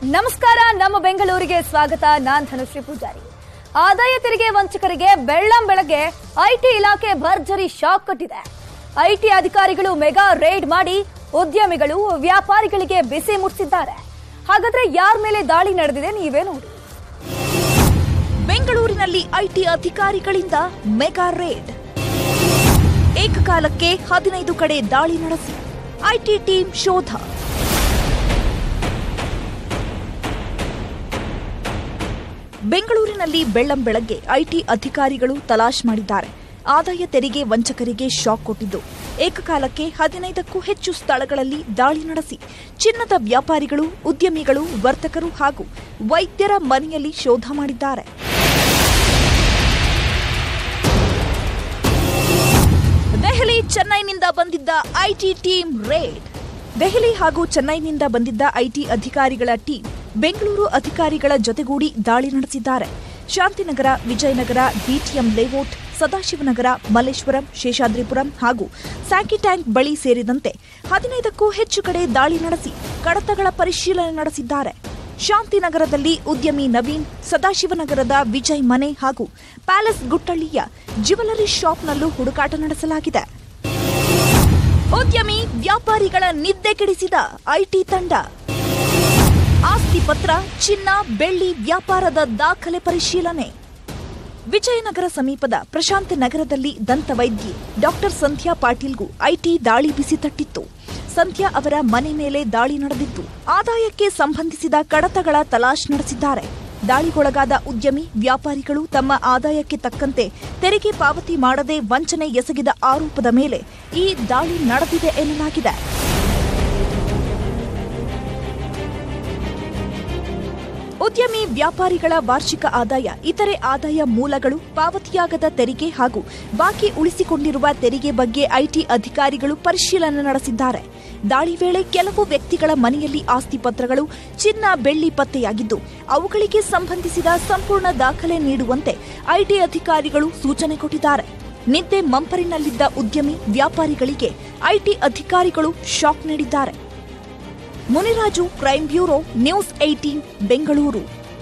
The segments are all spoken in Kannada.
ನಮಸ್ಕಾರ ನಮ್ಮ ಬೆಂಗಳೂರಿಗೆ ಸ್ವಾಗತ ನಾನ್ ಧನುಶ್ರೀ ಪೂಜಾರಿ ಆದಾಯ ತೆರಿಗೆ ವಂಚಕರಿಗೆ ಬೆಳ್ಳಂ ಬೆಳಗ್ಗೆ ಐಟಿ ಇಲಾಖೆ ಭರ್ಜರಿ ಶಾಕ್ ಕೊಟ್ಟಿದೆ ಐಟಿ ಅಧಿಕಾರಿಗಳು ಮೆಗಾ ರೇಡ್ ಮಾಡಿ ಉದ್ಯಮಿಗಳು ವ್ಯಾಪಾರಿಗಳಿಗೆ ಬಿಸಿ ಮುಟ್ಟಿಸಿದ್ದಾರೆ ಹಾಗಾದ್ರೆ ಯಾರ ಮೇಲೆ ದಾಳಿ ನಡೆದಿದೆ ನೀವೇ ನೋಡಿ ಬೆಂಗಳೂರಿನಲ್ಲಿ ಐಟಿ ಅಧಿಕಾರಿಗಳಿಂದ ಮೆಗಾ ರೇಡ್ ಏಕಕಾಲಕ್ಕೆ ಹದಿನೈದು ಕಡೆ ದಾಳಿ ನಡೆಸಿ ಐಟಿ ಟೀಮ್ ಶೋಧ ಬೆಂಗಳೂರಿನಲ್ಲಿ ಬೆಳ್ಳಂ ಬೆಳಗ್ಗೆ ಐಟಿ ಅಧಿಕಾರಿಗಳು ತಲಾಶ್ ಮಾಡಿದ್ದಾರೆ ಆದಾಯ ತೆರಿಗೆ ವಂಚಕರಿಗೆ ಶಾಕ್ ಕೊಟ್ಟಿದ್ದು ಏಕಕಾಲಕ್ಕೆ ಹದಿನೈದಕ್ಕೂ ಹೆಚ್ಚು ಸ್ಥಳಗಳಲ್ಲಿ ದಾಳಿ ನಡೆಸಿ ಚಿನ್ನದ ವ್ಯಾಪಾರಿಗಳು ಉದ್ಯಮಿಗಳು ವರ್ತಕರು ಹಾಗೂ ವೈದ್ಯರ ಮನೆಯಲ್ಲಿ ಶೋಧ ಮಾಡಿದ್ದಾರೆ ದೆಹಲಿ ಚೆನ್ನೈನಿಂದ ಬಂದಿದ್ದ ಐಟಿ ಟೀಮ್ ರೇಡ್ ದೆಹಲಿ ಹಾಗೂ ಚೆನ್ನೈನಿಂದ ಬಂದಿದ್ದ ಐಟಿ ಅಧಿಕಾರಿಗಳ ಟೀಮ್ ಬೆಂಗಳೂರು ಅಧಿಕಾರಿಗಳ ಜೊತೆಗೂಡಿ ದಾಳಿ ನಡೆಸಿದ್ದಾರೆ ಶಾಂತಿನಗರ ವಿಜಯನಗರ ಬಿಟಿಎಂ ಲೇಔಟ್ ಸದಾಶಿವನಗರ ಮಲ್ಲೇಶ್ವರಂ ಶೇಷಾದ್ರಿಪುರಂ ಹಾಗೂ ಸ್ಯಾಕಿ ಟ್ಯಾಂಕ್ ಬಳಿ ಸೇರಿದಂತೆ ಹದಿನೈದಕ್ಕೂ ಹೆಚ್ಚು ಕಡೆ ದಾಳಿ ನಡೆಸಿ ಕಡತಗಳ ಪರಿಶೀಲನೆ ನಡೆಸಿದ್ದಾರೆ ಶಾಂತಿನಗರದಲ್ಲಿ ಉದ್ಯಮಿ ನವೀನ್ ಸದಾಶಿವನಗರದ ವಿಜಯ್ ಮನೆ ಹಾಗೂ ಪ್ಯಾಲೇಸ್ ಗುಟ್ಟಳ್ಳಿಯ ಜ್ಯುವೆಲರಿ ಶಾಪ್ನಲ್ಲೂ ಹುಡುಕಾಟ ನಡೆಸಲಾಗಿದೆ ಉದ್ಯಮಿ ವ್ಯಾಪಾರಿಗಳ ನಿದ್ದೆ ಕೆಡಿಸಿದ ಐಟಿ ತಂಡ ಆಸ್ತಿ ಪತ್ರ ಚಿನ್ನ ಬೆಳ್ಳಿ ವ್ಯಾಪಾರದ ದಾಖಲೆ ಪರಿಶೀಲನೆ ವಿಜಯನಗರ ಸಮೀಪದ ಪ್ರಶಾಂತ್ ನಗರದಲ್ಲಿ ದಂತವೈದ್ಯೆ ಡಾಕ್ಟರ್ ಸಂಧ್ಯಾ ಪಾಟೀಲ್ಗೂ ಐಟಿ ದಾಳಿ ಬಿಸಿ ತಟ್ಟಿತ್ತು ಸಂಧ್ಯಾ ಅವರ ಮನೆ ಮೇಲೆ ದಾಳಿ ನಡೆದಿತ್ತು ಆದಾಯಕ್ಕೆ ಸಂಬಂಧಿಸಿದ ಕಡತಗಳ ತಲಾಶ್ ನಡೆಸಿದ್ದಾರೆ ದಾಳಿಗೊಳಗಾದ ಉದ್ಯಮಿ ವ್ಯಾಪಾರಿಗಳು ತಮ್ಮ ಆದಾಯಕ್ಕೆ ತಕ್ಕಂತೆ ತೆರಿಗೆ ಪಾವತಿ ಮಾಡದೆ ವಂಚನೆ ಎಸಗಿದ ಆರೋಪದ ಮೇಲೆ ಈ ದಾಳಿ ನಡೆದಿದೆ ಎನ್ನಲಾಗಿದೆ ಉದ್ಯಮಿ ವ್ಯಾಪಾರಿಗಳ ವಾರ್ಷಿಕ ಆದಾಯ ಇತರೆ ಆದಾಯ ಮೂಲಗಳು ಪಾವತಿಯಾಗದ ತೆರಿಗೆ ಹಾಗೂ ಬಾಕಿ ಉಳಿಸಿಕೊಂಡಿರುವ ತೆರಿಗೆ ಬಗ್ಗೆ ಐಟಿ ಅಧಿಕಾರಿಗಳು ಪರಿಶೀಲನೆ ನಡೆಸಿದ್ದಾರೆ ದಾಳಿ ವೇಳೆ ಕೆಲವು ವ್ಯಕ್ತಿಗಳ ಮನೆಯಲ್ಲಿ ಆಸ್ತಿ ಪತ್ರಗಳು ಚಿನ್ನ ಬೆಳ್ಳಿ ಪತ್ತೆಯಾಗಿದ್ದು ಅವುಗಳಿಗೆ ಸಂಬಂಧಿಸಿದ ಸಂಪೂರ್ಣ ದಾಖಲೆ ನೀಡುವಂತೆ ಐಟಿ ಅಧಿಕಾರಿಗಳು ಸೂಚನೆ ಕೊಟ್ಟಿದ್ದಾರೆ ನಿದ್ದೆ ಮಂಪರಿನಲ್ಲಿದ್ದ ಉದ್ಯಮಿ ವ್ಯಾಪಾರಿಗಳಿಗೆ ಐಟಿ ಅಧಿಕಾರಿಗಳು ಶಾಕ್ ನೀಡಿದ್ದಾರೆ Muniraju crime bureau news eighteen Bengaluru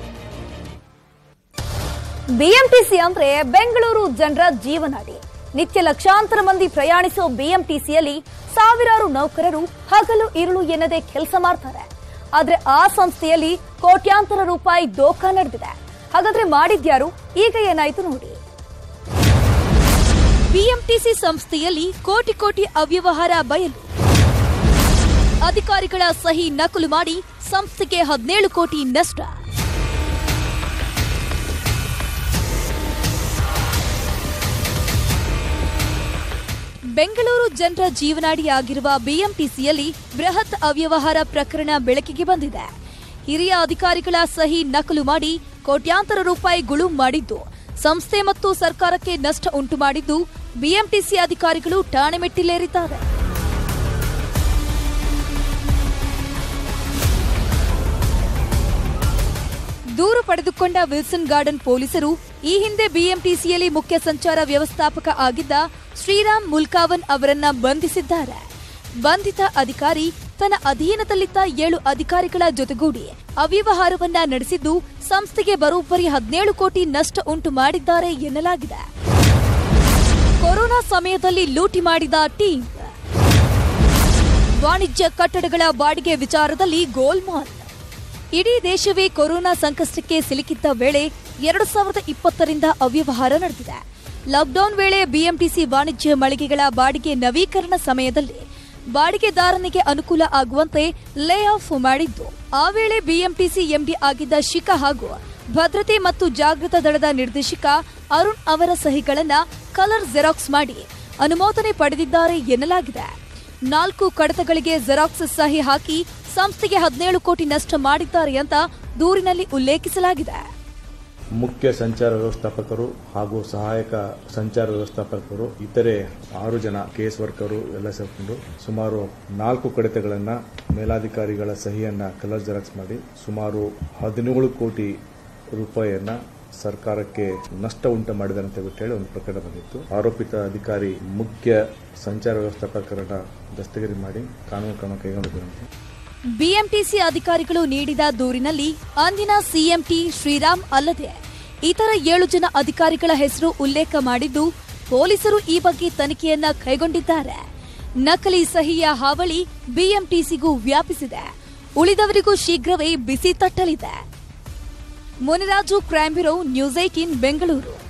BMTC ಅಂದ್ರೆ ಬೆಂಗಳೂರು ಜನರ ಜೀವನಾಡಿ ನಿತ್ಯ ಲಕ್ಷಾಂತರ ಮಂದಿ ಪ್ರಯಾಣಿಸೋ ಬಿಎಂಟಿಸಿಯಲ್ಲಿ ಸಾವಿರಾರು ನೌಕರರು ಹಗಲು ಇರುಳು ಎನ್ನದೆ ಕೆಲಸ ಮಾಡ್ತಾರೆ ಆದ್ರೆ ಆ ಸಂಸ್ಥೆಯಲ್ಲಿ ಕೋಟ್ಯಾಂತರ ರೂಪಾಯಿ ದೋಖ ನಡೆದಿದೆ ಹಾಗಾದ್ರೆ ಮಾಡಿದ್ಯಾರು ಈಗ ಏನಾಯ್ತು ನೋಡಿ ಬಿಎಂಟಿಸಿ ಸಂಸ್ಥೆಯಲ್ಲಿ ಕೋಟಿ ಕೋಟಿ ಅವ್ಯವಹಾರ ಬಯಲು ಅಧಿಕಾರಿಗಳ ಸಹಿ ನಕಲು ಮಾಡಿ ಸಂಸ್ಥೆಗೆ ಹದಿನೇಳು ಕೋಟಿ ನಷ್ಟ ಬೆಂಗಳೂರು ಜನರ ಜೀವನಾಡಿಯಾಗಿರುವ ಬಿಎಂಟಿಸಿಯಲ್ಲಿ ಬೃಹತ್ ಅವ್ಯವಹಾರ ಪ್ರಕರಣ ಬೆಳಕಿಗೆ ಬಂದಿದೆ ಹಿರಿಯ ಅಧಿಕಾರಿಗಳ ಸಹಿ ನಕಲು ಮಾಡಿ ಕೋಟ್ಯಾಂತರ ರೂಪಾಯಿ ಗುಳು ಮಾಡಿದ್ದು ಸಂಸ್ಥೆ ಮತ್ತು ಸರ್ಕಾರಕ್ಕೆ ನಷ್ಟ ಉಂಟು ಮಾಡಿದ್ದು ಬಿಎಂಟಿಸಿ ಅಧಿಕಾರಿಗಳು ಠಾಣೆ ಮೆಟ್ಟಿಲೇರಿದ್ದಾರೆ ದೂರು ಪಡೆದುಕೊಂಡ ವಿಲ್ಸನ್ ಗಾರ್ಡನ್ ಪೊಲೀಸರು ಈ ಹಿಂದೆ ಬಿಎಂಟಿಸಿಯಲ್ಲಿ ಮುಖ್ಯ ಸಂಚಾರ ವ್ಯವಸ್ಥಾಪಕ ಆಗಿದ್ದ ಶ್ರೀರಾಮ್ ಮುಲ್ಕಾವನ್ ಅವರನ್ನ ಬಂಧಿಸಿದ್ದಾರೆ ಬಂಧಿತ ಅಧಿಕಾರಿ ತನ್ನ ಅಧೀನದಲ್ಲಿದ್ದ ಏಳು ಅಧಿಕಾರಿಗಳ ಜೊತೆಗೂಡಿ ಅವ್ಯವಹಾರವನ್ನ ನಡೆಸಿದ್ದು ಸಂಸ್ಥೆಗೆ ಬರೋಬ್ಬರಿ ಹದಿನೇಳು ಕೋಟಿ ನಷ್ಟ ಉಂಟು ಮಾಡಿದ್ದಾರೆ ಎನ್ನಲಾಗಿದೆ ಕೊರೋನಾ ಸಮಯದಲ್ಲಿ ಲೂಟಿ ಮಾಡಿದ ಟೀಮ್ ವಾಣಿಜ್ಯ ಕಟ್ಟಡಗಳ ಬಾಡಿಗೆ ವಿಚಾರದಲ್ಲಿ ಗೋಲ್ಮಾಲ್ ಇಡೀ ದೇಶವೇ ಕೊರೋನಾ ಸಂಕಷ್ಟಕ್ಕೆ ಸಿಲುಕಿದ್ದ ವೇಳೆ ಎರಡು ಸಾವಿರದ ಇಪ್ಪತ್ತರಿಂದ ಅವ್ಯವಹಾರ ನಡೆದಿದೆ ಲಾಕ್ಡೌನ್ ವೇಳೆ ಬಿಎಂಟಿಸಿ ವಾಣಿಜ್ಯ ಮಳಿಗೆಗಳ ಬಾಡಿಗೆ ನವೀಕರಣ ಸಮಯದಲ್ಲಿ ಬಾಡಿಗೆದಾರನಿಗೆ ಅನುಕೂಲ ಆಗುವಂತೆ ಲೇ ಆಫ್ ಮಾಡಿದ್ದು ಆ ವೇಳೆ ಬಿಎಂಟಿಸಿ ಎಂಡಿ ಆಗಿದ್ದ ಶಿಖಾ ಹಾಗೂ ಭದ್ರತೆ ಮತ್ತು ಜಾಗೃತ ದಳದ ನಿರ್ದೇಶಕ ಅರುಣ್ ಅವರ ಸಹಿಗಳನ್ನ ಕಲರ್ ಜೆರಾಕ್ಸ್ ಮಾಡಿ ಅನುಮೋದನೆ ಪಡೆದಿದ್ದಾರೆ ಎನ್ನಲಾಗಿದೆ ನಾಲ್ಕು ಕಡತಗಳಿಗೆ ಜೆರಾಕ್ಸ್ ಸಹಿ ಹಾಕಿ ಸಂಸ್ಥೆಗೆ ಹದಿನೇಳು ಕೋಟಿ ನಷ್ಟ ಮಾಡಿದ್ದಾರೆ ಅಂತ ದೂರಿನಲ್ಲಿ ಉಲ್ಲೇಖಿಸಲಾಗಿದೆ ಮುಖ್ಯ ಸಂಚಾರ ವ್ಯವಸ್ಥಾಪಕರು ಹಾಗೂ ಸಹಾಯಕ ಸಂಚಾರ ವ್ಯವಸ್ಥಾಪಕರು ಇತರೆ ಆರು ಜನ ಕೇಸ್ ವರ್ಕರು ಎಲ್ಲ ಸೇರ್ಕೊಂಡು ಸುಮಾರು ನಾಲ್ಕು ಕಡಿತಗಳನ್ನ ಮೇಲಾಧಿಕಾರಿಗಳ ಸಹಿಯನ್ನ ಕಲರ್ ಜೆರಾಕ್ಸ್ ಮಾಡಿ ಸುಮಾರು ಹದಿನೇಳು ಕೋಟಿ ರೂಪಾಯಿಯನ್ನ ಸರ್ಕಾರಕ್ಕೆ ನಷ್ಟ ಉಂಟು ಮಾಡಿದ್ದಾರೆ ಅಂತ ಬಿಟ್ಟು ಹೇಳಿ ಒಂದು ಪ್ರಕರಣ ಬಂದಿತ್ತು ಆರೋಪಿತ ಅಧಿಕಾರಿ ಮುಖ್ಯ ಸಂಚಾರ ವ್ಯವಸ್ಥಾಪಕರನ್ನ ದಸ್ತಗಿರಿ ಮಾಡಿ ಕಾನೂನು ಕ್ರಮ ಕೈಗೊಂಡಿದ್ದಾರೆ ಬಿಎಂಟಿಸಿ ಅಧಿಕಾರಿಗಳು ನೀಡಿದ ದೂರಿನಲ್ಲಿ ಅಂದಿನ ಸಿಎಂಟಿ ಶ್ರೀರಾಮ್ ಅಲ್ಲದೆ ಇತರ ಏಳು ಜನ ಅಧಿಕಾರಿಗಳ ಹೆಸರು ಉಲ್ಲೇಖ ಮಾಡಿದ್ದು ಪೊಲೀಸರು ಈ ಬಗ್ಗೆ ತನಿಖೆಯನ್ನ ಕೈಗೊಂಡಿದ್ದಾರೆ ನಕಲಿ ಸಹಿಯ ಹಾವಳಿ ಬಿಎಂಟಿಸಿಗೂ ವ್ಯಾಪಿಸಿದೆ ಉಳಿದವರಿಗೂ ಶೀಘ್ರವೇ ಬಿಸಿ ತಟ್ಟಲಿದೆ Muniraju crime bureau news eighteen Bengaluru